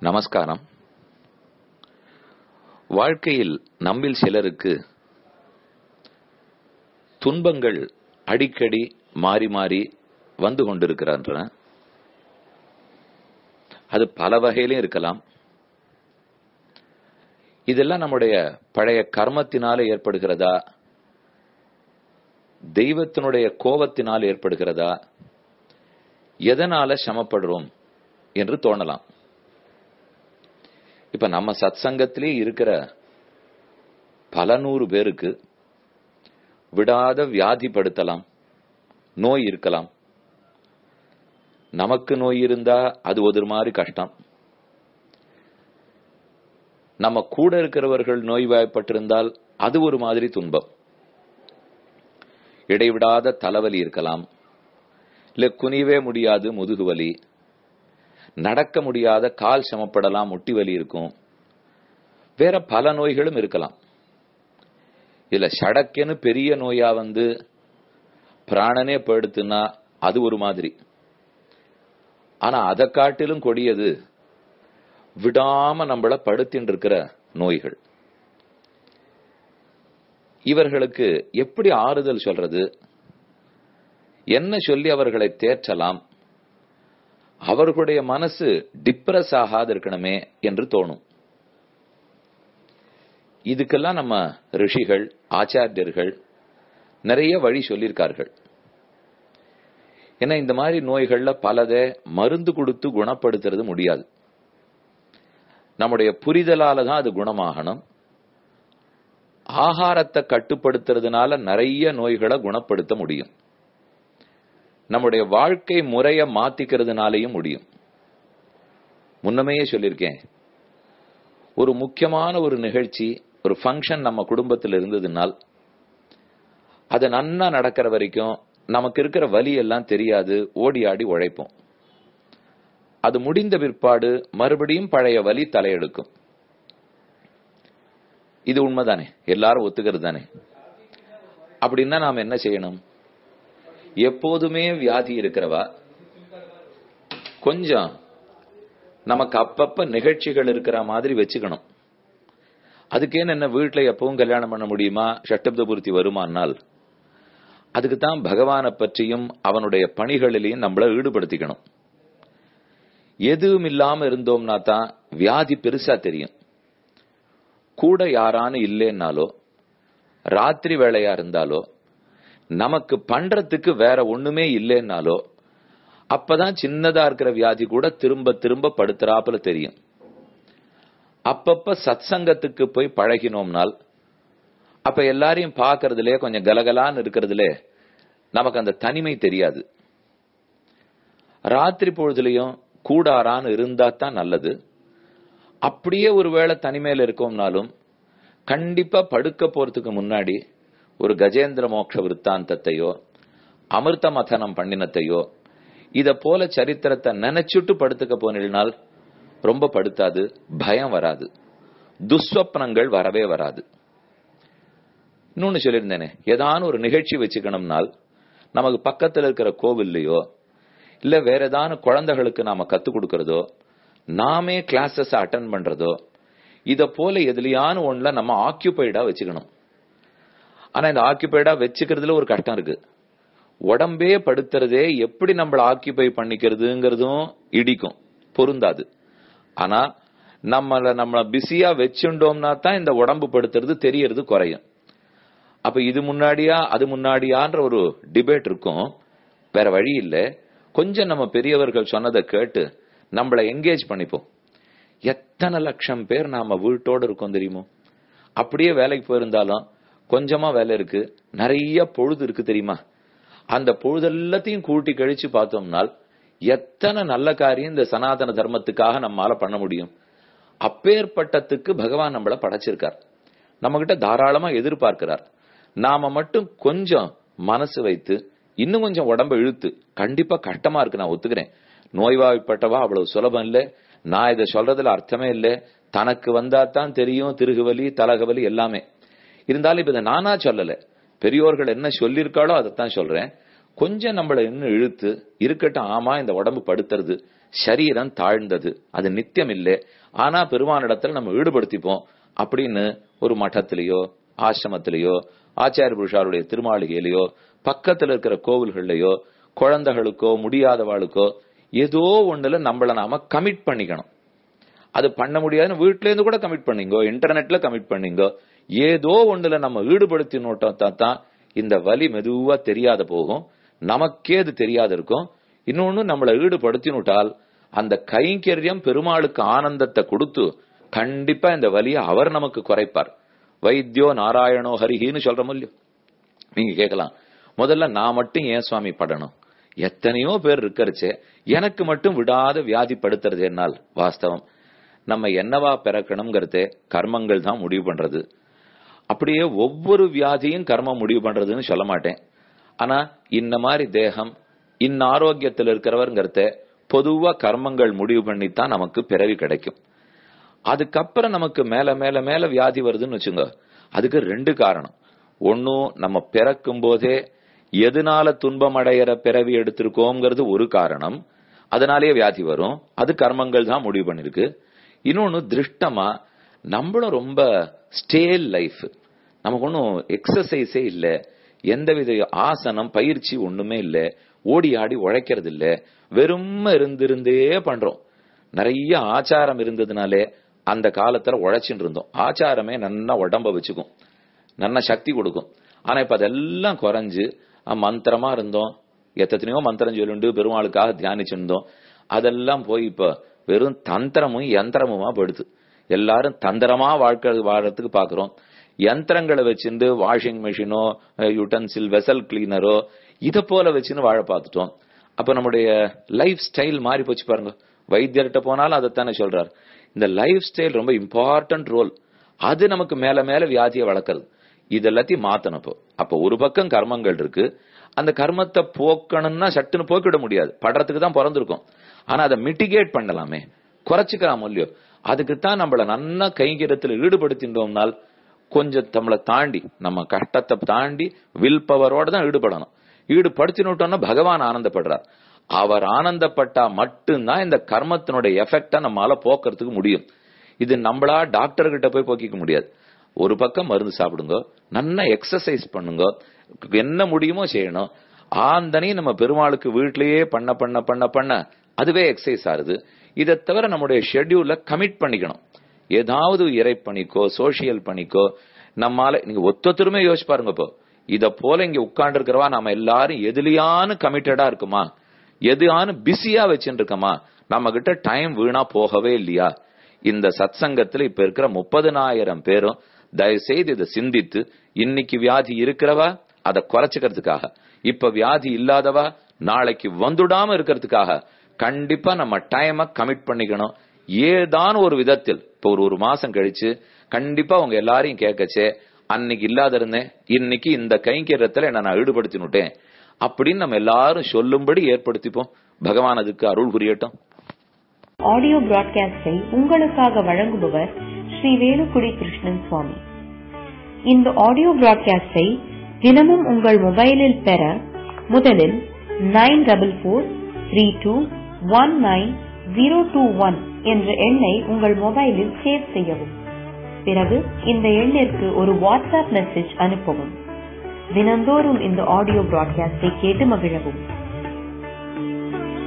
நமஸ்காரம் வாழ்க்கையில் நம்மில் சிலருக்கு துன்பங்கள் அடிக்கடி மாறி மாறி வந்து கொண்டிருக்கின்றன அது பல வகையிலும் இருக்கலாம் இதெல்லாம் நம்முடைய பழைய கர்மத்தினால ஏற்படுகிறதா தெய்வத்தினுடைய கோபத்தினால் ஏற்படுகிறதா எதனால சமப்படுறோம் என்று தோணலாம் இப்ப நம்ம சத் சங்கத்திலே இருக்கிற பல நூறு பேருக்கு விடாத வியாதிப்படுத்தலாம் நோய் இருக்கலாம் நமக்கு நோய் இருந்தா அது ஒரு மாதிரி கஷ்டம் நம்ம கூட இருக்கிறவர்கள் நோய்வாய்ப்பட்டிருந்தால் அது ஒரு மாதிரி துன்பம் இடைவிடாத தலைவலி இருக்கலாம் இல்ல குனிவே முடியாது முதுகு வலி நடக்க முடியாத கால் சமப்படலாம் முட்டி வலி இருக்கும் வேற பல நோய்களும் இருக்கலாம் இல்ல சடக்கென்னு பெரிய நோயா வந்து பிராணனே போயிடுத்துன்னா அது ஒரு மாதிரி ஆனா அதை காட்டிலும் கொடியது விடாம நம்மள படுத்தின்னு இருக்கிற நோய்கள் இவர்களுக்கு எப்படி ஆறுதல் சொல்றது என்ன சொல்லி அவர்களை தேற்றலாம் அவர்களுடைய மனசு டிப்ரஸ் ஆகாது இருக்கணுமே என்று தோணும் இதுக்கெல்லாம் நம்ம ரிஷிகள் ஆச்சாரியர்கள் நிறைய வழி சொல்லியிருக்கார்கள் ஏன்னா இந்த மாதிரி நோய்கள்ல பலதை மருந்து கொடுத்து குணப்படுத்துறது முடியாது நம்முடைய புரிதலால தான் அது குணமாகணும் ஆகாரத்தை கட்டுப்படுத்துறதுனால நிறைய நோய்களை குணப்படுத்த முடியும் நம்முடைய வாழ்க்கை முறைய மாத்திக்கிறதுனாலையும் முடியும் முன்னமையே சொல்லியிருக்கேன் ஒரு முக்கியமான ஒரு நிகழ்ச்சி ஒரு ஃபங்க்ஷன் நம்ம குடும்பத்தில் இருந்ததுனால் அது நன்னா நடக்கிற வரைக்கும் நமக்கு இருக்கிற வலி எல்லாம் தெரியாது ஓடி ஆடி உழைப்போம் அது முடிந்த பிற்பாடு மறுபடியும் பழைய வலி தலையெடுக்கும் இது உண்மைதானே எல்லாரும் ஒத்துக்கிறது தானே அப்படின்னா நாம் என்ன செய்யணும் எப்போதுமே வியாதி இருக்கிறவா கொஞ்சம் நமக்கு அப்பப்ப நிகழ்ச்சிகள் இருக்கிற மாதிரி வச்சுக்கணும் அதுக்கேன்னு என்ன வீட்டுல எப்பவும் கல்யாணம் பண்ண முடியுமா சட்டப்த பூர்த்தி வருமானால் அதுக்கு தான் பகவானை பற்றியும் அவனுடைய பணிகளிலையும் நம்மள ஈடுபடுத்திக்கணும் எதுவும் இல்லாம இருந்தோம்னா தான் வியாதி பெருசா தெரியும் கூட யாரானு இல்லைன்னாலோ ராத்திரி வேலையா இருந்தாலோ நமக்கு பண்றதுக்கு வேற ஒண்ணுமே இல்லைன்னாலோ அப்பதான் சின்னதா இருக்கிற வியாதி கூட திரும்ப திரும்ப படுத்துறாப்புல தெரியும் அப்பப்ப சத் சங்கத்துக்கு போய் பழகினோம்னால் அப்ப எல்லாரையும் பாக்குறதுல கொஞ்சம் கலகலான்னு இருக்கிறதுல நமக்கு அந்த தனிமை தெரியாது ராத்திரி பொழுதுலயும் கூடாரான்னு இருந்தா தான் நல்லது அப்படியே ஒருவேளை தனிமையில இருக்கோம்னாலும் கண்டிப்பா படுக்க போறதுக்கு முன்னாடி ஒரு கஜேந்திர மோட்ச விற்த்தாந்தத்தையோ அமிர்த மதனம் பண்ணினத்தையோ இத போல சரித்திரத்தை நினைச்சுட்டு படுத்துக்க போனால் ரொம்ப படுத்தாது பயம் வராது துஸ்வப்னங்கள் வரவே வராது இன்னொன்னு சொல்லியிருந்தேனே ஏதான ஒரு நிகழ்ச்சி வச்சுக்கணும்னால் நமக்கு பக்கத்துல இருக்கிற கோவில்லையோ இல்ல வேற ஏதான குழந்தைகளுக்கு நாம கத்து கொடுக்கறதோ நாமே கிளாஸஸ் அட்டன் பண்றதோ இத போல எதுலையான ஒண்ணுல நம்ம ஆக்கியூபைடா வச்சுக்கணும் ஆனா இந்த ஆக்கியூபைடா வச்சுக்கிறதுல ஒரு கஷ்டம் இருக்கு உடம்பே படுத்துறதே எப்படி நம்மள ஆக்கியூபை பண்ணிக்கிறதுங்கிறதும் இடிக்கும் பொருந்தாது ஆனா நம்மள நம்ம பிஸியா வச்சுட்டோம்னா தான் இந்த உடம்பு படுத்துறது தெரியறது குறையும் அப்ப இது முன்னாடியா அது முன்னாடியான்ற ஒரு டிபேட் இருக்கும் வேற வழி இல்ல கொஞ்சம் நம்ம பெரியவர்கள் சொன்னதை கேட்டு நம்மளை என்கேஜ் பண்ணிப்போம் எத்தனை லட்சம் பேர் நாம வீட்டோட இருக்கோம் தெரியுமோ அப்படியே வேலைக்கு போயிருந்தாலும் கொஞ்சமா வேலை இருக்கு நிறைய பொழுது இருக்கு தெரியுமா அந்த பொழுது எல்லாத்தையும் கூட்டி கழிச்சு பார்த்தோம்னால் எத்தனை நல்ல காரியம் இந்த சனாதன தர்மத்துக்காக நம்மால பண்ண முடியும் அப்பேற்பட்டத்துக்கு பகவான் நம்மள படைச்சிருக்கார் நம்ம கிட்ட தாராளமா எதிர்பார்க்கிறார் நாம மட்டும் கொஞ்சம் மனசு வைத்து இன்னும் கொஞ்சம் உடம்ப இழுத்து கண்டிப்பா கஷ்டமா இருக்கு நான் ஒத்துக்கிறேன் நோய்வாய்ப்பட்டவா அவ்வளவு சுலபம் இல்ல நான் இதை சொல்றதுல அர்த்தமே இல்ல தனக்கு வந்தா தான் தெரியும் திருகுவலி தலகவலி எல்லாமே இருந்தாலும் இப்ப இதை நானா சொல்லல பெரியோர்கள் என்ன சொல்லியிருக்காளோ அதைத்தான் சொல்றேன் கொஞ்சம் நம்மள இன்னும் இழுத்து இருக்கட்டும் ஆமா இந்த உடம்பு படுத்துறது சரீரம் தாழ்ந்தது அது நித்தியம் இல்லை ஆனா பெருமானிடத்துல நம்ம ஈடுபடுத்திப்போம் அப்படின்னு ஒரு மட்டத்திலேயோ ஆசிரமத்திலேயோ ஆச்சாரிய புருஷாருடைய திருமாளிகையிலேயோ பக்கத்துல இருக்கிற கோவில்கள்லயோ குழந்தைகளுக்கோ முடியாதவாளுக்கோ ஏதோ ஒண்ணுல நம்மள நாம கமிட் பண்ணிக்கணும் அது பண்ண முடியாதுன்னு வீட்ல இருந்து கூட கமிட் பண்ணீங்கோ இன்டர்நெட்ல கமிட் பண்ணீங்கோ ஏதோ ஒண்ணுல நம்ம ஈடுபடுத்தி நோட்டம் தான் இந்த வலி மெதுவா தெரியாத போகும் நமக்கே அது தெரியாத இருக்கும் இன்னொன்னு நம்மளை ஈடுபடுத்தினுட்டால் அந்த கைங்கரியம் பெருமாளுக்கு ஆனந்தத்தை கொடுத்து கண்டிப்பா இந்த வலியை அவர் நமக்கு குறைப்பார் வைத்தியோ நாராயணோ ஹரிஹின்னு சொல்ற முடியும் நீங்க கேட்கலாம் முதல்ல நான் மட்டும் ஏன் சுவாமி படணும் எத்தனையோ பேர் இருக்கறச்சே எனக்கு மட்டும் விடாத வியாதி படுத்துறது என்னால் வாஸ்தவம் நம்ம என்னவா பிறக்கணுங்கிறதே கர்மங்கள் தான் முடிவு பண்றது அப்படியே ஒவ்வொரு வியாதியும் கர்மம் முடிவு பண்றதுன்னு சொல்ல மாட்டேன் ஆனா இந்த மாதிரி தேகம் இன்ன ஆரோக்கியத்தில் இருக்கிறவர்ங்கிறத பொதுவா கர்மங்கள் முடிவு பண்ணித்தான் நமக்கு பிறவி கிடைக்கும் அதுக்கப்புறம் நமக்கு மேல மேல மேல வியாதி வருதுன்னு வச்சுங்க அதுக்கு ரெண்டு காரணம் ஒன்னும் நம்ம பிறக்கும் போதே எதனால துன்பம் அடையிற பிறவி எடுத்திருக்கோங்கிறது ஒரு காரணம் அதனாலேயே வியாதி வரும் அது கர்மங்கள் தான் முடிவு பண்ணிருக்கு இன்னொன்னு திருஷ்டமா நம்மளும் ரொம்ப ஸ்டேல் லைஃப் நமக்கு ஒன்றும் எக்ஸசைஸே இல்லை எந்தவித ஆசனம் பயிற்சி ஒண்ணுமே இல்லை ஓடி ஆடி உழைக்கிறது இல்ல வெறும் இருந்திருந்தே பண்றோம் நிறைய ஆச்சாரம் இருந்ததுனாலே அந்த காலத்துல உழைச்சிட்டு இருந்தோம் ஆச்சாரமே நல்லா உடம்ப வச்சுக்கும் நல்ல சக்தி கொடுக்கும் ஆனா இப்ப அதெல்லாம் குறைஞ்சு மந்திரமா இருந்தோம் எத்தனையோ மந்திரம் சொல்லிண்டு பெருமாளுக்காக தியானிச்சிருந்தோம் அதெல்லாம் போய் இப்ப வெறும் தந்திரமும் யந்திரமுமா படுது எல்லாரும் தந்திரமா வாழ்க்கை வாழறதுக்கு பாக்குறோம் யந்திரங்களை வச்சிருந்து வாஷிங் மிஷினோ யூட்டன்சில் வெசல் கிளீனரோ இத போல வச்சுன்னு வாழ பார்த்துட்டோம் அப்ப நம்முடைய லைஃப் ஸ்டைல் மாறி போச்சு பாருங்க வைத்தியர்கிட்ட போனாலும் அதைத்தானே சொல்றாரு இந்த லைஃப் ஸ்டைல் ரொம்ப இம்பார்ட்டன்ட் ரோல் அது நமக்கு மேல மேல வியாதியை வளர்க்கறது இது எல்லாத்தையும் மாத்தணும் இப்போ அப்ப ஒரு பக்கம் கர்மங்கள் இருக்கு அந்த கர்மத்தை போக்கணும்னா சட்டுன்னு போக்கிட முடியாது படுறதுக்கு தான் பிறந்திருக்கும் ஆனா அதை மிட்டிகேட் பண்ணலாமே குறைச்சிக்கலாம் இல்லையோ அதுக்கு தான் நம்மள நன்னா கைங்கரத்தில் ஈடுபடுத்தின்றோம்னால் கொஞ்சம் நம்மளை தாண்டி நம்ம கஷ்டத்தை தாண்டி வில் பவரோட தான் ஈடுபடணும் ஈடுபடுத்தினோட்டோம்னா பகவான் ஆனந்தப்படுறார் அவர் ஆனந்தப்பட்டா மட்டும்தான் இந்த கர்மத்தினுடைய எஃபெக்டா நம்மளால போக்குறதுக்கு முடியும் இது நம்மளா டாக்டர் கிட்ட போய் போக்கிக்க முடியாது ஒரு பக்கம் மருந்து சாப்பிடுங்க நல்லா எக்ஸசைஸ் பண்ணுங்க என்ன முடியுமோ செய்யணும் ஆந்தனையும் நம்ம பெருமாளுக்கு வீட்லயே பண்ண பண்ண பண்ண பண்ண அதுவே எக்ஸசைஸ் ஆகுது இதை தவிர நம்முடைய ஷெட்யூல்ல கமிட் பண்ணிக்கணும் ஏதாவது இறை பணிக்கோ சோசியல் பணிக்கோ நம்மால நீங்க ஒத்தொத்தருமே யோசிச்சு பாருங்க இப்போ இத போல இங்க உட்கார்ந்து இருக்கிறவா நாம எல்லாரும் எதுலயானு கமிட்டடா இருக்குமா எதுயானு பிஸியா வச்சுட்டு இருக்கோமா நம்ம கிட்ட டைம் வீணா போகவே இல்லையா இந்த சத் சங்கத்துல இப்ப இருக்கிற முப்பதுனாயிரம் பேரும் தயவு செய்து இதை சிந்தித்து இன்னைக்கு வியாதி இருக்கிறவா அதை குறைச்சுக்கிறதுக்காக இப்ப வியாதி இல்லாதவா நாளைக்கு வந்துடாம இருக்கிறதுக்காக கண்டிப்பா நம்ம டைம கமிட் பண்ணிக்கணும் ஏதான ஒரு விதத்தில் இப்ப ஒரு ஒரு மாசம் கழிச்சு கண்டிப்பா உங்க எல்லாரையும் கேட்கச்சே அன்னைக்கு இல்லாத இருந்தேன் இன்னைக்கு இந்த கைங்கரியத்துல என்ன நான் ஈடுபடுத்தினுட்டேன் அப்படின்னு நம்ம எல்லாரும் சொல்லும்படி ஏற்படுத்திப்போம் பகவான் அதுக்கு அருள் புரியட்டும் ஆடியோ பிராட்காஸ்டை உங்களுக்காக வழங்குபவர் ஸ்ரீ வேலுக்குடி கிருஷ்ணன் சுவாமி இந்த ஆடியோ பிராட்காஸ்டை தினமும் உங்கள் மொபைலில் பெற முதலில் nine double four three two one nine zero two one என்ற எண்ணை உங்கள் மொபைலில் சேவ் செய்யவும் பிறகு இந்த எண்ணிற்கு ஒரு வாட்ஸ்அப் மெசேஜ் அனுப்பவும் தினந்தோறும் இந்த ஆடியோ பிராட்காஸ்டை கேட்டு மகிழவும்